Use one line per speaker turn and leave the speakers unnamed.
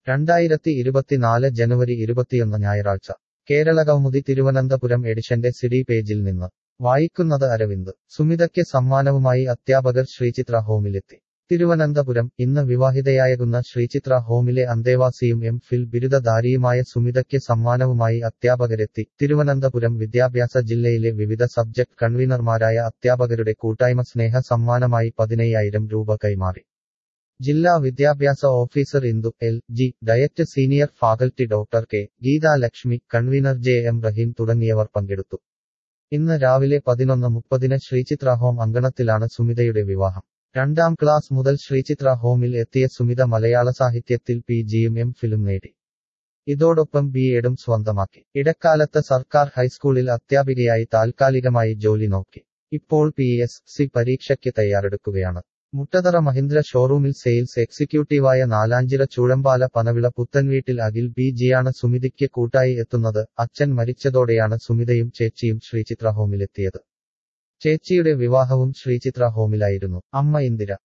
രണ്ടായിരത്തി ഇരുപത്തിനാല് ജനുവരി ഇരുപത്തിയൊന്ന് ഞായറാഴ്ച കേരളകൗമുദി തിരുവനന്തപുരം എഡിഷന്റെ സിഡി പേജിൽ നിന്ന് വായിക്കുന്നത് അരവിന്ദ് സുമിതയ്ക്ക് സമ്മാനവുമായി അധ്യാപകർ ശ്രീചിത്ര ഹോമിലെത്തി തിരുവനന്തപുരം ഇന്ന് വിവാഹിതയായകുന്ന ശ്രീചിത്ര ഹോമിലെ അന്തേവാസിയും എം ഫിൽ ബിരുദധാരിയുമായ സുമിതയ്ക്ക് സമ്മാനവുമായി അധ്യാപകരെത്തി തിരുവനന്തപുരം വിദ്യാഭ്യാസ ജില്ലയിലെ വിവിധ സബ്ജക്ട് കൺവീനർമാരായ അധ്യാപകരുടെ കൂട്ടായ്മ സ്നേഹ സമ്മാനമായി പതിനയ്യായിരം രൂപ കൈമാറി ജില്ലാ വിദ്യാഭ്യാസ officer Indu L G DIET senior faculty doctor K Geetha Lakshmi convener J M Raheem തുടങ്ങിയവർ പങ്കെടുത്തു ഇന്ന് രാവിലെ പതിനൊന്ന് മുപ്പതിന് ശ്രീചിത്ര ഹോം അങ്കണത്തിലാണ് സുമിതയുടെ വിവാഹം രണ്ടാം ക്ലാസ് മുതൽ ശ്രീചിത്ര ഹോമിൽ എത്തിയ സുമിത മലയാള സാഹിത്യത്തിൽ പി ജിയും എം ഫിലും നേടി ഇതോടൊപ്പം ബി എഡും സ്വന്തമാക്കി ഇടക്കാലത്ത് സർക്കാർ ഹൈസ്കൂളിൽ അധ്യാപികയായി താൽക്കാലികമായി ജോലി നോക്കി ഇപ്പോൾ പി എസ് സി പരീക്ഷയ്ക്ക് തയ്യാറെടുക്കുകയാണ് മുട്ടതറ മഹിന്ദ്ര ഷോറൂമിൽ സെയിൽസ് എക്സിക്യൂട്ടീവായ നാലാഞ്ചിറ ചൂഴമ്പാല പനവിള പുത്തൻവീട്ടിൽ അഖിൽ ബി ജിയാണ് സുമിതിക്ക് കൂട്ടായി എത്തുന്നത് അച്ഛൻ മരിച്ചതോടെയാണ് സുമിതയും ചേച്ചിയും ശ്രീചിത്ര ഹോമിലെത്തിയത് ചേച്ചിയുടെ വിവാഹവും ശ്രീചിത്ര ഹോമിലായിരുന്നു അമ്മ ഇന്ദിര